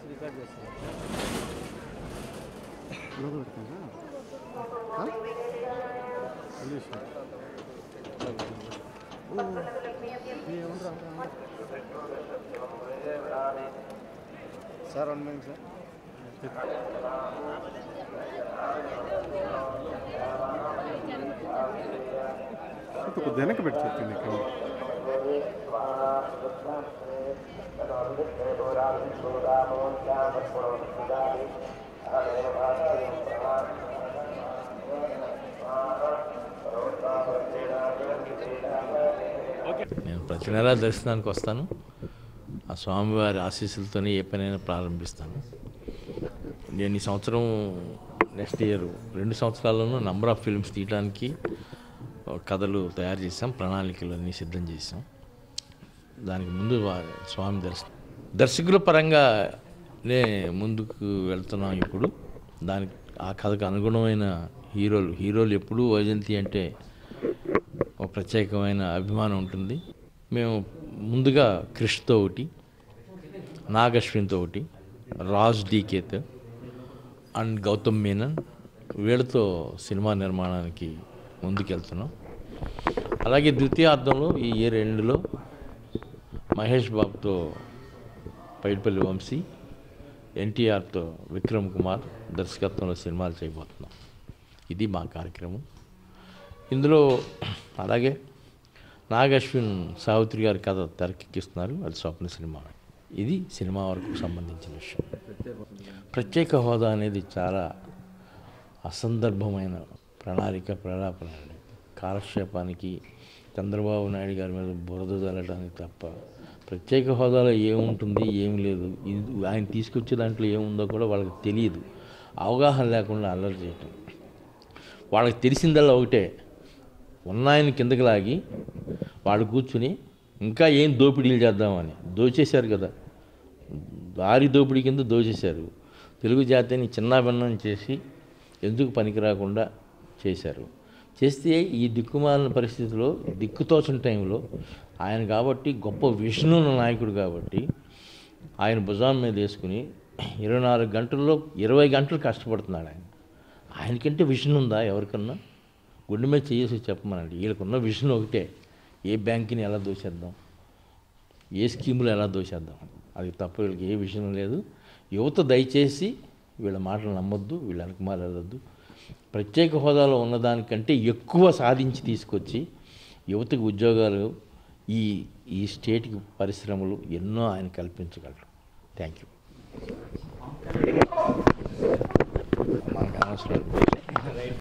record చేస్తాను లోపల పెడతారా సార్ వన్ మినిట్ సార్ కొద్దిగా వెనక్కి పెట్టి చెప్పింది ఇక్కడ నేను ప్రతి నెలా దర్శనానికి వస్తాను ఆ స్వామివారి ఆశీస్సులతోనే ఏ పనైనా ప్రారంభిస్తాను నేను ఈ సంవత్సరం నెక్స్ట్ ఇయర్ రెండు సంవత్సరాల్లోనూ నంబర్ ఆఫ్ ఫిల్మ్స్ తీయడానికి కథలు తయారు చేసాం ప్రణాళికలు అన్నీ సిద్ధం చేసాం దానికి ముందు వా- స్వామి దర్శనం దర్శకుల పరంగా నే ముందుకు వెళ్తున్నాం ఇప్పుడు దానికి ఆ కథకు అనుగుణమైన హీరోలు హీరోలు ఎప్పుడూ వైజంతి అంటే ఒక ప్రత్యేకమైన అభిమానం ఉంటుంది మేము ముందుగా క్రిష్తో ఒకటి నాగశ్విన్తో ఒకటి రాజ్ డీకేత్ అండ్ గౌతమ్ మీనన్ వీళ్ళతో సినిమా నిర్మాణానికి ముందుకెళ్తున్నాం అలాగే ద్వితీయార్థంలో ఈ ఇయర్ ఎండ్లో మహేష్ బాబుతో పైడిపల్లి వంశీ ఎన్టీఆర్తో విక్రమ్ కుమార్ దర్శకత్వంలో సినిమాలు చేయబోతున్నాం ఇది మా కార్యక్రమం ఇందులో అలాగే నాగశ్విన్ సావిత్రి గారి కథ తెరకెక్కిస్తున్నారు అది స్వప్న సినిమా ఇది సినిమా వరకు సంబంధించిన విషయం ప్రత్యేక హోదా అనేది చాలా అసందర్భమైన ప్రణాళిక ప్రలాపన కాలక్షేపానికి చంద్రబాబు నాయుడు గారి మీద బురద జల్లడానికి తప్ప ప్రత్యేక హోదాలో ఏముంటుంది ఏమి లేదు ఇది ఆయన తీసుకొచ్చే దాంట్లో ఏముందో కూడా వాళ్ళకి తెలియదు అవగాహన లేకుండా అల్లరి చేయటం వాళ్ళకి తెలిసిందల్లా ఒకటే ఉన్నాయని కిందకి లాగి వాడు కూర్చుని ఇంకా ఏం దోపిడీలు చేద్దామని దోచేశారు కదా దారి దోపిడీ కింద దోచేశారు తెలుగు జాతిని చిన్నాభిన్నం చేసి ఎందుకు పనికి రాకుండా చేశారు చేస్తే ఈ దిక్కుమాలిన పరిస్థితిలో దిక్కుతోచని టైంలో ఆయన కాబట్టి గొప్ప విష్ణు ఉన్న నాయకుడు కాబట్టి ఆయన భుజాం మీద వేసుకుని ఇరవై నాలుగు గంటల్లో ఇరవై గంటలు కష్టపడుతున్నాడు ఆయన ఆయనకంటే విషన్ ఉందా ఎవరికన్నా గుండె మీద చేసి చెప్పమనండి వీళ్ళకున్న విషన్ ఒకటే ఏ బ్యాంకుని ఎలా దోచేద్దాం ఏ స్కీములు ఎలా దోచేద్దాం అది తప్ప వీళ్ళకి ఏ విషయం లేదు యువత దయచేసి వీళ్ళ మాటలు నమ్మొద్దు వీళ్ళ వెనకమాల వెళ్ళొద్దు ప్రత్యేక హోదాలో ఉన్నదానికంటే ఎక్కువ సాధించి తీసుకొచ్చి యువతకు ఉద్యోగాలు ఈ ఈ స్టేట్కి పరిశ్రమలు ఎన్నో ఆయన కల్పించగలరు థ్యాంక్ యూ మనకు అనవసరం